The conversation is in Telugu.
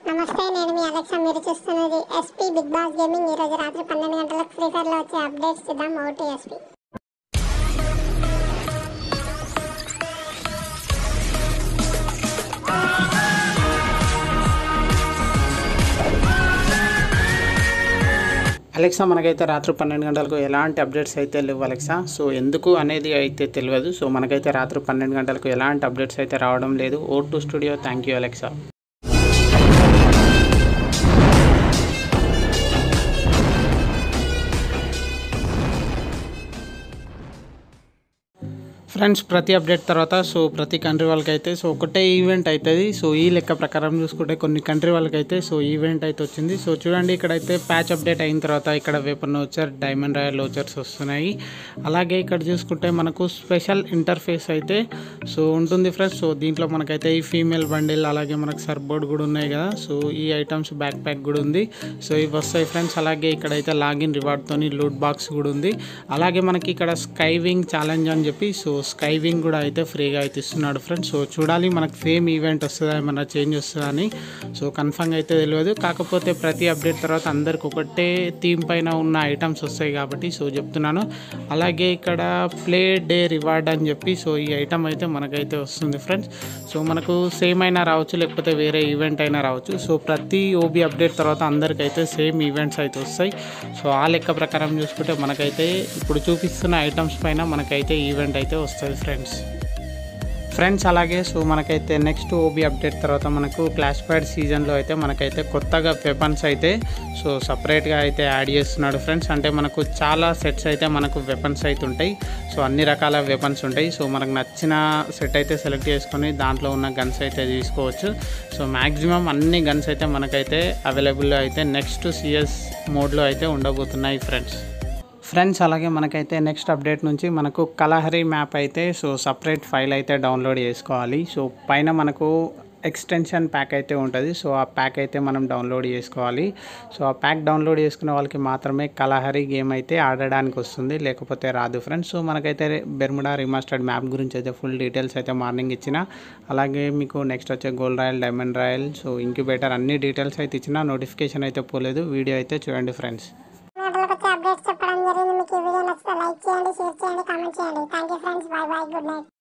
నమస్తే నేను మీ అలెక్సా మీరు చూస్తున్నది ఎస్పీ బిగ్ బాస్ గేమింగ్ ఈ రోజు రాత్రి పన్నెండు గంటలకు ఫ్రీ ఫైర్ లో వచ్చే అప్డేట్స్ చూద్దాం ఓటీ ఎస్పీ అలెక్సా మనకైతే రాత్రి పన్నెండు గంటలకు ఎలాంటి అప్డేట్స్ అయితే లేవు అలెక్సా సో ఎందుకు అనేది అయితే తెలియదు సో మనకైతే రాత్రి పన్నెండు గంటలకు ఎలాంటి అప్డేట్స్ అయితే రావడం లేదు oh to studio thank you Alexa friends ప్రతి అప్డేట్ తర్వాత సో ప్రతి కంట్రీ వాళ్ళకైతే సో ఒకటే ఈవెంట్ అవుతుంది సో ఈ లెక్క ప్రకారం చూసుకుంటే కొన్ని కంట్రీ వాళ్ళకైతే సో ఈవెంట్ అయితే వచ్చింది సో చూడండి ఇక్కడైతే ప్యాచ్ అప్డేట్ అయిన తర్వాత ఇక్కడ weapon voucher diamond royal vouchers వస్తున్నాయి అలాగే ఇక్కడ చూసుకుంటే మనకు స్పెషల్ ఇంటర్ఫేస్ అయితే సో ఉంటుంది ఫ్రెండ్స్ సో దీంట్లో మనకైతే ఈ ఫీమేల్ బండిల్ అలాగే మనకు సర్బోర్డ్ కూడా ఉన్నాయి కదా సో ఈ ఐటమ్స్ బ్యాక్ ప్యాక్ కూడా ఉంది సో ఇవి వస్తాయి ఫ్రెండ్స్ అలాగే ఇక్కడైతే లాగిన్ రివార్డ్తోని లూట్ బాక్స్ కూడా ఉంది అలాగే మనకి ఇక్కడ స్కైవింగ్ ఛాలెంజ్ అని చెప్పి సో స్కైవింగ్ కూడా అయితే ఫ్రీగా అయితే ఇస్తున్నాడు ఫ్రెండ్స్ సో చూడాలి మనకు సేమ్ ఈవెంట్ వస్తుందా ఏమన్నా చేంజ్ వస్తుందా అని సో కన్ఫర్మ్ అయితే తెలియదు కాకపోతే ప్రతి అప్డేట్ తర్వాత అందరికి ఒకటే థీమ్ పైన ఉన్న ఐటమ్స్ వస్తాయి కాబట్టి సో చెప్తున్నాను అలాగే ఇక్కడ ప్లే డే రివార్డ్ అని చెప్పి సో ఈ ఐటమ్ అయితే మనకైతే వస్తుంది ఫ్రెండ్స్ సో మనకు సేమ్ అయినా రావచ్చు లేకపోతే వేరే ఈవెంట్ అయినా రావచ్చు సో ప్రతి ఓబీ అప్డేట్ తర్వాత అందరికైతే సేమ్ ఈవెంట్స్ అయితే వస్తాయి సో ఆ లెక్క ప్రకారం చూసుకుంటే మనకైతే ఇప్పుడు చూపిస్తున్న ఐటమ్స్ పైన మనకైతే ఈవెంట్ అయితే వస్తుంది ఫ్రెండ్స్ ఫ్రెండ్స్ అలాగే సో మనకైతే నెక్స్ట్ ఓబీ అప్డేట్ తర్వాత మనకు క్లాస్ ప్యాడ్ సీజన్లో అయితే మనకైతే కొత్తగా వెపన్స్ అయితే సో సపరేట్గా అయితే యాడ్ చేస్తున్నాడు ఫ్రెండ్స్ అంటే మనకు చాలా సెట్స్ అయితే మనకు వెపన్స్ అయితే ఉంటాయి సో అన్ని రకాల వెపన్స్ ఉంటాయి సో మనకు నచ్చిన సెట్ అయితే సెలెక్ట్ చేసుకొని దాంట్లో ఉన్న గన్స్ అయితే తీసుకోవచ్చు సో మ్యాక్సిమం అన్ని గన్స్ అయితే మనకైతే అవైలబుల్లో అయితే నెక్స్ట్ సిఎస్ మోడ్లో అయితే ఉండబోతున్నాయి ఫ్రెండ్స్ ఫ్రెండ్స్ అలాగే మనకైతే నెక్స్ట్ అప్డేట్ నుంచి మనకు కలహరి మ్యాప్ అయితే సో సపరేట్ ఫైల్ అయితే డౌన్లోడ్ చేసుకోవాలి సో పైన మనకు ఎక్స్టెన్షన్ ప్యాక్ అయితే ఉంటుంది సో ఆ ప్యాక్ అయితే మనం డౌన్లోడ్ చేసుకోవాలి సో ఆ ప్యాక్ డౌన్లోడ్ చేసుకునే వాళ్ళకి మాత్రమే కలహరి గేమ్ అయితే ఆడడానికి వస్తుంది లేకపోతే రాదు ఫ్రెండ్స్ సో మనకైతే బెర్ముడా రిమాస్టర్డ్ మ్యాప్ గురించి అయితే ఫుల్ డీటెయిల్స్ అయితే మార్నింగ్ ఇచ్చిన అలాగే మీకు నెక్స్ట్ వచ్చే gold royal diamond royal so incubator అన్ని డీటెయిల్స్ అయితే ఇచ్చిన నోటిఫికేషన్ అయితే పోలేదు వీడియో అయితే చూడండి ఫ్రెండ్స్ గంటలకు వచ్చే అప్డేట్స్ చెప్పడం జరిగింది మీకు ఈ వీడియో నచ్చితే లైక్ చేయండి షేర్ చేయండి కామెంట్ చేయండి thank you friends bye bye good night